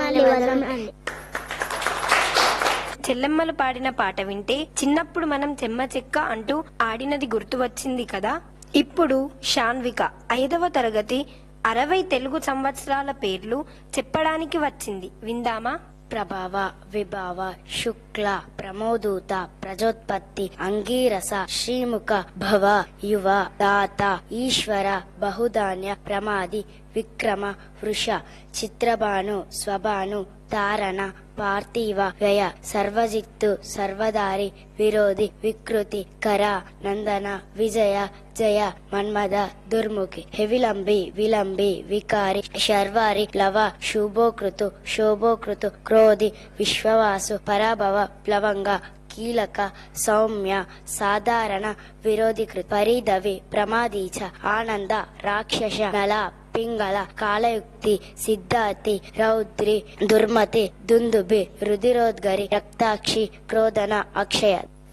మళ్ళీ వదలం రండి చెల్లెమ్మలు పాడిన పాట వింటే చిన్నప్పుడు మనం చెమ్మ చెక్క అంటూ ఆడినది గుర్తు వచ్చింది కదా ఇప్పుడు షాన్విక ఐదవ తరగతి అరవై తెలుగు సంవత్సరాల పేర్లు చెప్పడానికి వచ్చింది విందామా ప్రభావ విభావ శుక్ల ప్రమోదూత ప్రజోత్పత్తి అంగీరస శ్రీముఖ భవ యువ దాత ఈశ్వర బహుధాన్య ప్రమాది విక్రమ వృష చిత్రభాను స్వభాను తారణ పార్థివ వ్యయ సర్వజిత్తు సర్వదారి విరోధి వికృతి కర నందన విజయ జయ మన్మద దుర్ముఖి హెవిలంబి విలంబి వికారి శర్వారి లవ శుభోకృతు శోభోకృతు క్రోధి విశ్వవాసు పరాభవ ప్లవంగ కీలక సౌమ్య సాధారణ విరోధికృత పరిధవి ప్రమాదీచ ఆనంద రాక్షస నల పింగళ కాలయుక్తి సిద్ధార్థి రౌద్రి దుర్మతి దుందుబి రుధిరోద్గరి రక్తాక్షి క్రోధన అక్షయ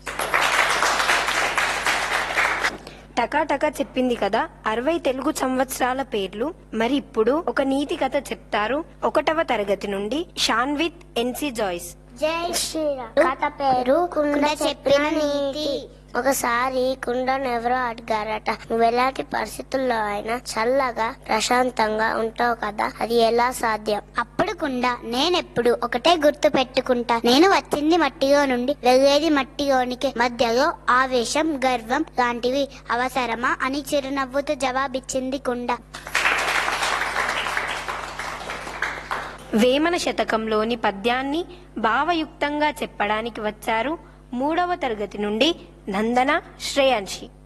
టకాటకా చెప్పింది కదా అరవై తెలుగు సంవత్సరాల పేర్లు మరి ఇప్పుడు ఒక నీతి కథ చెప్తారు ఒకటవ తరగతి నుండి షాన్విత్ ఎన్సీ జాయ్స్ జై శ్రీరామ్ కథ పేరు కుండ చెప్పిన నీతి ఒకసారి కుండను ఎవరో అడిగారట నువ్వు ఎలాంటి పరిస్థితుల్లో అయినా చల్లగా ప్రశాంతంగా ఉంటావు కదా అది ఎలా సాధ్యం అప్పుడు కుండ నేనెప్పుడు ఒకటే గుర్తు పెట్టుకుంటా నేను వచ్చింది మట్టిలో నుండి వెళ్లేది మట్టిలోనికి మధ్యలో ఆవేశం గర్వం లాంటివి అవసరమా అని చిరునవ్వుతో జవాబిచ్చింది కుండ వేమన శతకంలోని పద్యాన్ని భావయుక్తంగా చెప్పడానికి వచ్చారు మూడవ తరగతి నుండి నందన శ్రేయాంశి